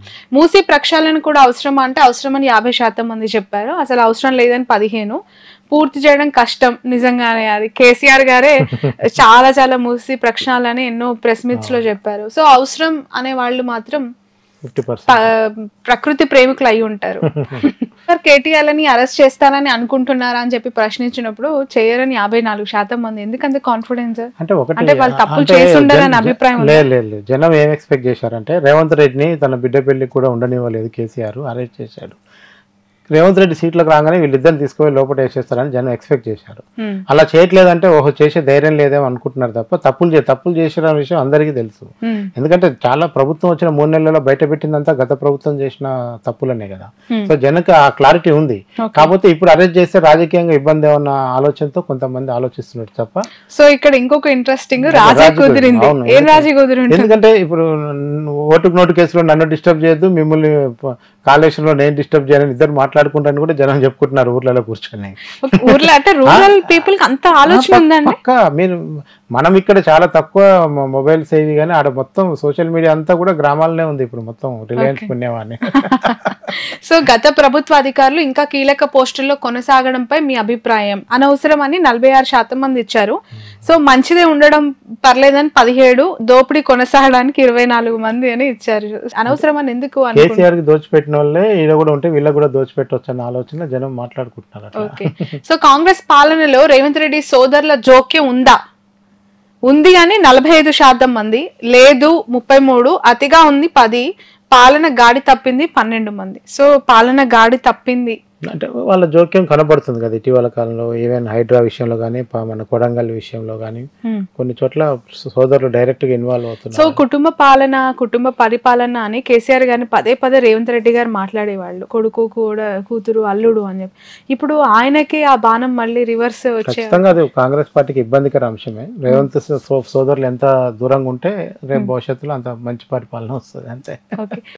మూసి ప్రక్షాళన కూడా అవసరమా అంటే అవసరమని యాభై శాతం మంది చెప్పారు అసలు అవసరం లేదని పదిహేను పూర్తి చేయడం కష్టం నిజంగానే అది కేసీఆర్ గారే చాలా చాలా మూసి ప్రక్షాళన ఎన్నో ప్రెస్ మీట్స్ లో చెప్పారు సో అవసరం అనే వాళ్ళు మాత్రం ఫిఫ్టీ ప- పర్సెంట్ ప్రకృతి ప్రేమికులు అయి ఉంటారు సార్ కేటీఆర్ అని అరెస్ట్ చేస్తారని అనుకుంటున్నారా అని చెప్పి ప్రశ్నించినప్పుడు చేయరని యాభై నాలుగు శాతం మంది ఎందుకంత కాన్ఫిడెన్స్ అంటే ఒకటి అంటే వాళ్ళు తప్పులు అంటే చేసి ఉండరని జన- అభిప్రాయం ఉందా? లేదు లేదు లేదు. జనం ఏం ఎక్స్పెక్ట్ చేశారంటే రేవంత్ రెడ్డిని తన బిడ్డ పెళ్లికి కూడా ఉండనివ్వలేదు కేసీఆర్ అరెస్ట్ చేశాడు రేవంత్ రెడ్డి సీట్లకు రాగానే వీళ్ళిద్దరిని తీసుకుపోయి లోపల వేసేస్తారని జనం ఎక్స్పెక్ట్ చేశారు హ్మ్. అలా చేయట్లేదంటే ఓహో చేసే ధైర్యం లేదేమో అనుకుంటున్నారు తప్ప తప్పులు చే తప్పులు చేసిన విషయం అందరికీ తెలుసు హ్మ్. ఎందుకంటే చాలా ప్రభుత్వం వచ్చిన మూడు నెలల్లో బయట పెట్టిందంతా గత ప్రభుత్వం చేసిన తప్పులనే కదా హ్మ్. సో జనకు ఆ క్లారిటీ ఉంది Okay. కాకపోతే ఇప్పుడు అరెస్ట్ చేస్తే రాజకీయంగా ఇబ్బంది ఏమన్న ఆలోచనతో కొంతమంది ఆలోచిస్తున్నారు తప్ప సో ఇక్కడ ఇంకొక ఇంట్రెస్టింగ్ రాజీ రాజీ కుదిరింది. కుదిరింది అవును. ఏం రాజీ కుదిరింది ఎందుకంటే ఇప్పుడు న- ఓటుకు నోటు కేసులో నన్ను డిస్టర్బ్ చేయొద్దు మిమ్మల్ని ప- కాళేశ్వరంలో నేను డిస్టర్బ్ చేయాలని ఇద్దరు మాట్లాడుకుంటారని కూడా జనం చెప్పుకుంటున్నారు ఊర్లలో కూర్చొని ఊర్లో అంటే రూరల్ పీపుల్ కి అంత ఆలోచన ఉందండి పక్క మీరు మనం ఇక్కడ చాలా తక్కువ మొ- మొబైల్ సేవ్ కానీ ఆడ మొత్తం సోషల్ మీడియా అంతా కూడా గ్రామాలనే ఉంది ఇప్పుడు మొత్తం రిలయన్స్ Okay. పుణ్యవాణి సో గత ప్రభుత్వ అధికారులు ఇంకా కీలక పోస్టుల్లో కొనసాగడంపై మీ అభిప్రాయం అనవసరం అని నలభై ఆరు శాతం మంది ఇచ్చారు సో మంచిదే ఉండడం పర్లేదని పదిహేడు దోపిడీ కొనసాగడానికి ఇరవై నాలుగు మంది అని ఇచ్చారు అనవసరం అని ఎందుకు అనుకుంటున్నారు కేసీఆర్ కి దోచిపెట్టిన వాళ్ళే ఈడ కూడా ఉంటే వీళ్ళకి కూడా దోచిపెట్టవచ్చు అన్న ఆలోచన జనం మాట్లాడుకుంటున్నారు అట్లా. ఓకే సో కాంగ్రెస్ పాలనలో రేవంత్ రెడ్డి సోదరుల జోక్యం ఉందా ఉంది అని నలభై ఐదు శాతం మంది లేదు ముప్పై మూడు అతిగా ఉంది పది పాలన గాడి తప్పింది పన్నెండు మంది సో పాలన గాడి తప్పింది అంటే వాళ్ళ జోక్యం కనబడుతుంది కదా ఇటీవల కాలంలో ఈవెన్ హైడ్రా విషయంలో కానీ మన కొడంగల్ విషయంలో కానీ హ్మ్. కొన్ని చోట్ల సోదరులు డైరెక్ట్ గా ఇన్వాల్వ్ సో అవుతున్నారు కుటుంబ పాలన కుటుంబ పరిపాలన అని కేసీఆర్ గారిని పదే పదే రేవంత్ రెడ్డి గారు మాట్లాడేవాళ్ళు కొడుకు కూడా కూతురు అల్లుడు అని చెప్పి ఇప్పుడు ఆయనకి ఆ బాణం మళ్ళీ రివర్స్ వచ్చే ఖచ్చితంగా అది కాంగ్రెస్ పార్టీకి ఇబ్బందికర అంశమే రేవంత్ సో- సోదరులు ఎంత దూరంగా ఉంటే రేపు భవిష్యత్తులో అంత మంచి పరిపాలన వస్తుంది అంతే ఓకే